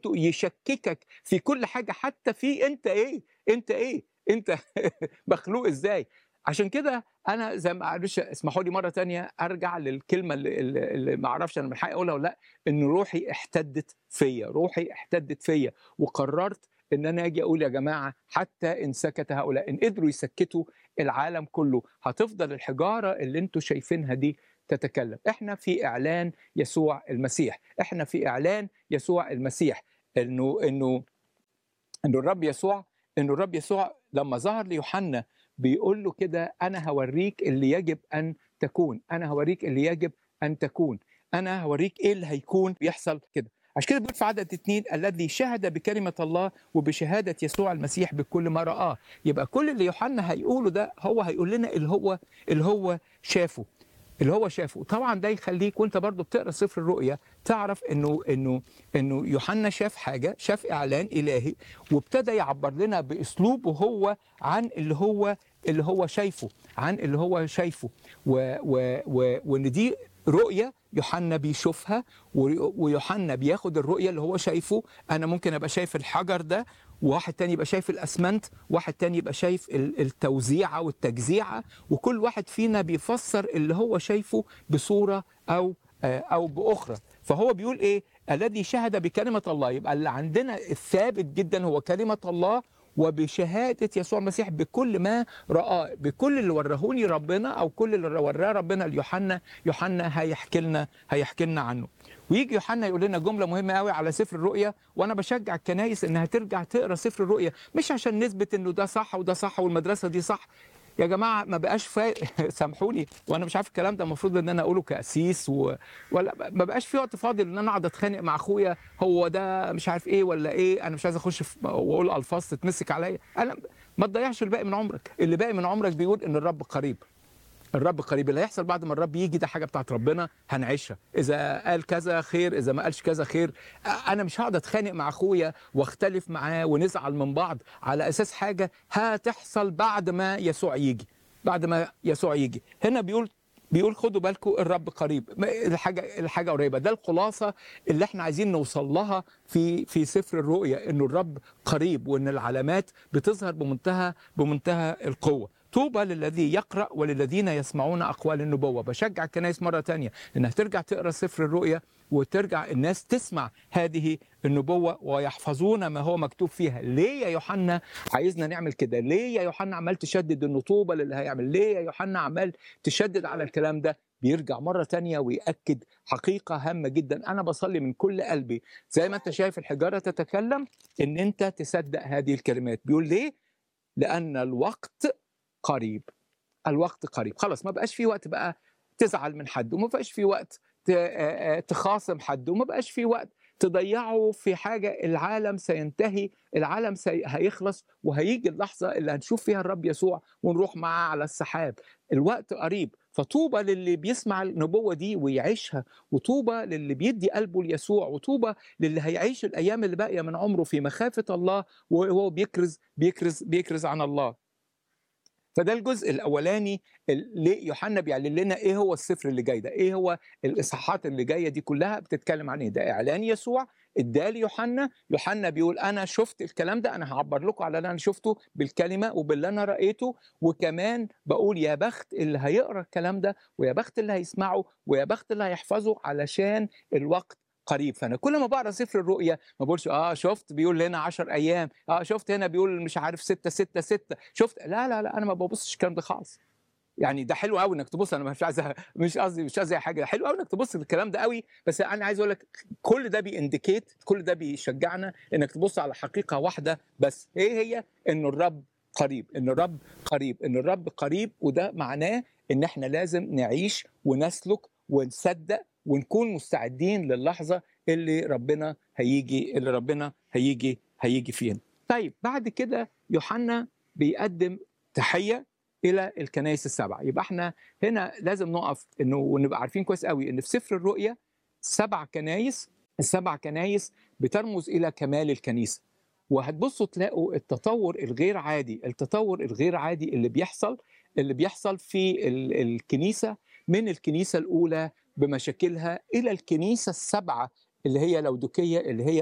يحطه يشككك في كل حاجه حتى في انت ايه انت ايه انت مخلوق ازاي عشان كده انا زي ما معلش اسمحوا لي مره تانية ارجع للكلمه اللي, اللي اللي ما اعرفش انا من حقي اقولها ولا لا ان روحي احتدت فيا روحي احتدت فيا وقررت ان انا اجي اقول يا جماعه حتى ان سكت هؤلاء ان قدروا يسكتوا العالم كله هتفضل الحجاره اللي انتوا شايفينها دي تتكلم احنا في اعلان يسوع المسيح احنا في اعلان يسوع المسيح انه انه انه الرب يسوع انه الرب يسوع لما ظهر ليوحنا بيقول له كده انا هوريك اللي يجب ان تكون انا هوريك اللي يجب ان تكون انا هوريك ايه اللي هيكون بيحصل كده عشان كده بيقول في عدد اتنين الذي شهد بكلمة الله وبشهادة يسوع المسيح بكل ما رآه يبقى كل اللي يوحنا هيقوله ده هو هيقول لنا اللي هو اللي هو شافه اللي هو شافه طبعا ده يخليك وانت برضو بتقرا سفر الرؤيا تعرف انه انه انه يوحنا شاف حاجه شاف اعلان الهي وابتدى يعبر لنا باسلوبه هو عن اللي هو اللي هو شايفه عن اللي هو شايفه و و و وان دي رؤيه يوحنا بيشوفها ويوحنا بياخد الرؤيه اللي هو شايفه انا ممكن ابقى شايف الحجر ده وواحد تاني يبقى شايف الاسمنت واحد تاني يبقى شايف التوزيعه والتجزيعه وكل واحد فينا بيفسر اللي هو شايفه بصوره او او باخرى فهو بيقول ايه الذي شهد بكلمه الله يبقى اللي عندنا الثابت جدا هو كلمه الله وبشهادة يسوع المسيح بكل ما رآه بكل اللي ورهوني ربنا أو كل اللي وراه ربنا ليوحنا يوحنا هيحكي لنا هيحكي لنا عنه ويجي يوحنا يقول لنا جملة مهمة قوي على سفر الرؤيا وأنا بشجع الكنايس إنها ترجع تقرا سفر الرؤيا مش عشان نثبت إنه ده صح وده صح والمدرسة دي صح يا جماعه ما بقاش فا... سامحوني وانا مش عارف الكلام ده المفروض ان انا اقوله كاسيس و... ولا ما بقاش في وقت فاضي ان انا اقعد اتخانق مع اخويا هو ده مش عارف ايه ولا ايه انا مش عايز اخش في... واقول الفاظ تتمسك عليا انا ما تضيعش الباقي من عمرك اللي باقي من عمرك بيقول ان الرب قريب الرب قريب اللي هيحصل بعد ما الرب يجي ده حاجه بتاعت ربنا هنعيشها اذا قال كذا خير اذا ما قالش كذا خير انا مش هقعد اتخانق مع اخويا واختلف معاه ونزعل من بعض على اساس حاجه هتحصل بعد ما يسوع يجي بعد ما يسوع يجي هنا بيقول بيقول خدوا بالكم الرب قريب الحاجه الحاجه قريبه ده الخلاصه اللي احنا عايزين نوصل لها في في سفر الرؤيا انه الرب قريب وان العلامات بتظهر بمنتهى بمنتهى القوه طوبى للذي يقرا وللذين يسمعون اقوال النبوه بشجع الكنائس مره تانية انها ترجع تقرا سفر الرؤيا وترجع الناس تسمع هذه النبوه ويحفظون ما هو مكتوب فيها ليه يا يوحنا عايزنا نعمل كده ليه يا يوحنا عمال تشدد انه طوبى للي هيعمل ليه يا يوحنا عمال تشدد على الكلام ده بيرجع مرة تانية ويأكد حقيقة هامة جدا أنا بصلي من كل قلبي زي ما أنت شايف الحجارة تتكلم إن أنت تصدق هذه الكلمات بيقول ليه؟ لأن الوقت قريب الوقت قريب خلاص ما بقاش في وقت بقى تزعل من حد وما بقاش في وقت تخاصم حد وما بقاش في وقت تضيعه في حاجة العالم سينتهي العالم سي... هيخلص وهيجي اللحظة اللي هنشوف فيها الرب يسوع ونروح معاه على السحاب الوقت قريب فطوبى للي بيسمع النبوة دي ويعيشها وطوبى للي بيدي قلبه ليسوع وطوبى للي هيعيش الأيام اللي باقية من عمره في مخافة الله وهو بيكرز بيكرز بيكرز عن الله فده الجزء الاولاني اللي يوحنا بيعلن لنا ايه هو السفر اللي جاي ده ايه هو الاصحاحات اللي جايه دي كلها بتتكلم عن ايه ده اعلان يسوع اداه ليوحنا يوحنا بيقول انا شفت الكلام ده انا هعبر لكم على اللي انا شفته بالكلمه وباللي انا رايته وكمان بقول يا بخت اللي هيقرا الكلام ده ويا بخت اللي هيسمعه ويا بخت اللي هيحفظه علشان الوقت قريب فانا كل ما بقرا سفر الرؤيا ما بقولش اه شفت بيقول هنا 10 ايام اه شفت هنا بيقول مش عارف 6 6 6 شفت لا لا لا انا ما ببصش الكلام ده خالص يعني ده حلو قوي انك تبص انا مش عايز مش قصدي مش قصدي حاجه حلو قوي انك تبص للكلام ده قوي بس انا عايز اقول لك كل ده بينديكيت كل ده بيشجعنا انك تبص على حقيقه واحده بس ايه هي انه الرب قريب ان الرب قريب ان الرب قريب وده معناه ان احنا لازم نعيش ونسلك ونصدق ونكون مستعدين للحظه اللي ربنا هيجي اللي ربنا هيجي هيجي فيها طيب بعد كده يوحنا بيقدم تحيه الى الكنائس السبعه يبقى احنا هنا لازم نقف انه ونبقى عارفين كويس قوي ان في سفر الرؤيا سبع كنائس السبع كنائس بترمز الى كمال الكنيسه وهتبصوا تلاقوا التطور الغير عادي التطور الغير عادي اللي بيحصل اللي بيحصل في الكنيسه من الكنيسه الاولى بمشاكلها الى الكنيسه السبعه اللي هي لودوكيه اللي هي